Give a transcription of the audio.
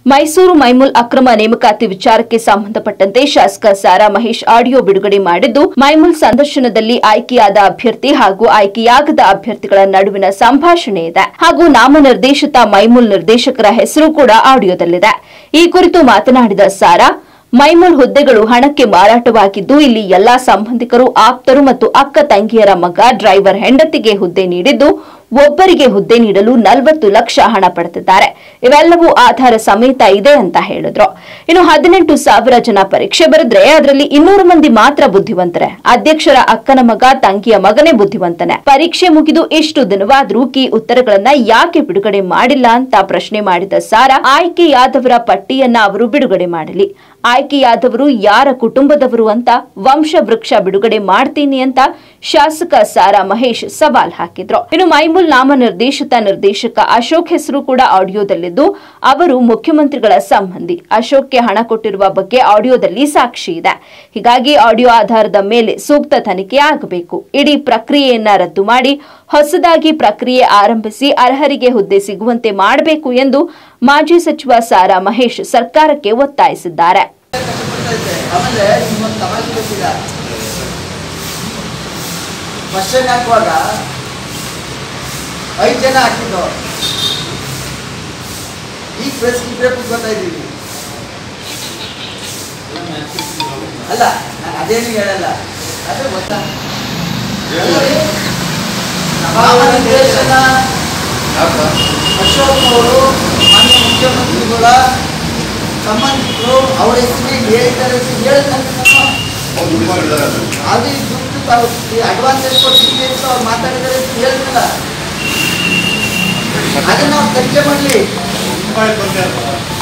ಮೈಸೂರು ಮೈಮೂಲ್ ಅಕ್ರಮ ನೇಮಕಾತಿ ವಿಚಾರಕ್ಕೆ ಸಂಬಂಧಪಟ್ಟಂತೆ ಶಾಸಕ ಸಾರಾ ಮಹೇಶ್ ಆಡಿಯೋ ಬಿಡುಗಡೆ ಮಾಡಿದ್ದು ಮೈಮೂಲ್ ಸಂದರ್ಶನದಲ್ಲಿ ಆಯ್ಕೆಯಾದ ಅಭ್ಯರ್ಥಿ ಹಾಗೂ ಆಯ್ಕೆಯಾಗದ ಅಭ್ಯರ್ಥಿಗಳ ನಡುವಿನ ಸಂಭಾಷಣೆ ಇದೆ ಹಾಗೂ ನಾಮನಿರ್ದೇಶಿತ ಮೈಮೂಲ್ ನಿರ್ದೇಶಕರ ಹೆಸರು ಕೂಡ ಆಡಿಯೋದಲ್ಲಿದೆ ಈ ಕುರಿತು ಮಾತನಾಡಿದ ಸಾರಾ ಮೈಮೂಲ್ ಹುದ್ದೆಗಳು ಹಣಕ್ಕೆ ಮಾರಾಟವಾಗಿದ್ದು ಇಲ್ಲಿ ಎಲ್ಲಾ ಸಂಬಂಧಿಕರು ಆಪ್ತರು ಮತ್ತು ಅಕ್ಕ ತಂಗಿಯರ ಮಗ ಡ್ರೈವರ್ ಹೆಂಡತಿಗೆ ಹುದ್ದೆ ನೀಡಿದ್ದು ಒಬ್ಬರಿಗೆ ಹುದ್ದೆ ನೀಡಲು ನಲವತ್ತು ಲಕ್ಷ ಹಣ ಪಡೆದಿದ್ದಾರೆ ಇವೆಲ್ಲವೂ ಆಧಾರ ಸಮೇತ ಇದೆ ಅಂತ ಹೇಳಿದ್ರು ಇನ್ನು ಹದಿನೆಂಟು ಸಾವಿರ ಜನ ಪರೀಕ್ಷೆ ಬರೆದ್ರೆ ಅದರಲ್ಲಿ ಇನ್ನೂರು ಮಂದಿ ಮಾತ್ರ ಬುದ್ಧಿವಂತರೆ ಅಧ್ಯಕ್ಷರ ಅಕ್ಕನ ಮಗ ತಂಗಿಯ ಮಗನೇ ಬುದ್ಧಿವಂತನೆ ಪರೀಕ್ಷೆ ಮುಗಿದು ಇಷ್ಟು ದಿನವಾದ್ರೂ ಕೀ ಉತ್ತರಗಳನ್ನ ಯಾಕೆ ಬಿಡುಗಡೆ ಮಾಡಿಲ್ಲ ಅಂತ ಪ್ರಶ್ನೆ ಮಾಡಿದ ಸಾರಾ ಆಯ್ಕೆಯಾದವರ ಪಟ್ಟಿಯನ್ನ ಅವರು ಬಿಡುಗಡೆ ಮಾಡಲಿ ಆಯ್ಕೆಯಾದವರು ಯಾರ ಕುಟುಂಬದವರು ಅಂತ ವಂಶ ವೃಕ್ಷ ಬಿಡುಗಡೆ ಮಾಡ್ತೀನಿ ಅಂತ ಶಾಸಕ ಸಾರಾ ಮಹೇಶ್ ಸವಾಲ್ ಹಾಕಿದ್ರು ಇನ್ನು ಮೈಮೂಲ್ ನಾಮ ನಿರ್ದೇಶಿತ ನಿರ್ದೇಶಕ ಅಶೋಕ್ ಹೆಸರು ಕೂಡ ಆಡಿಯೋದಲ್ಲಿದ್ದು ಅವರು ಮುಖ್ಯಮಂತ್ರಿಗಳ ಸಂಬಂಧಿ ಅಶೋಕ್ಗೆ ಹಣ ಕೊಟ್ಟಿರುವ ಬಗ್ಗೆ ಆಡಿಯೋದಲ್ಲಿ ಸಾಕ್ಷಿ ಇದೆ ಹೀಗಾಗಿ ಆಡಿಯೋ ಆಧಾರದ ಮೇಲೆ ಸೂಕ್ತ ತನಿಖೆ ಆಗಬೇಕು ಇಡೀ ಪ್ರಕ್ರಿಯೆಯನ್ನ ರದ್ದು ಮಾಡಿ ಹೊಸದಾಗಿ ಪ್ರಕ್ರಿಯೆ ಆರಂಭಿಸಿ ಅರ್ಹರಿಗೆ ಹುದ್ದೆ ಸಿಗುವಂತೆ ಮಾಡಬೇಕು ಎಂದು ಮಾಜಿ ಸಚಿವ ಸಾರಾ ಮಹೇಶ್ ಸರ್ಕಾರಕ್ಕೆ ಒತ್ತಾಯಿಸಿದ್ದಾರೆ ಆಮೇಲೆ ನಿಮ್ಮೊಂದು ತಮಾಷೆ ಗೊತ್ತಿಲ್ಲ ಕ್ವಶನ್ ಹಾಕುವಾಗ ಐದು ಜನ ಹಾಕಿದ್ದು ಈಗ ಪ್ರೆಸ್ ಇಬ್ಬರೇ ಕೂತ್ಕೊತಾ ಇದ್ದೀವಿ ಅಲ್ಲ ನಾನು ಅದೇನು ಹೇಳಲ್ಲ ಅದೇ ಗೊತ್ತಾ ನೋಡಿ, ನಾಮನಿರ್ದೇಶನ ಅಶೋಕ್ ಅವರು ಮಾನ್ಯ ಮುಖ್ಯಮಂತ್ರಿಗಳ ಸಂಬಂಧಿಕರು ಅವ್ರ ಹೆಸರಿಗೆ ಹೇಳಿದ್ದಾರೆ ಅಂತ ಹೇಳಿದ್ನಲ್ಲ ನಾನು. ಅದು ಈ ದುಡ್ಡು ತಾವು ಅಡ್ವಾನ್ಸ್ ಎಷ್ಟು ಕೊಡ್ತೀವಿ ಅಂತ ಅವ್ರು ಮಾತಾಡಿದ್ದಾರೆ ಅಂತ ಹೇಳಿದ್ನಲ್ಲ ಅದನ್ನ ನಾವು ತನಿಖೆ ಮಾಡಲಿ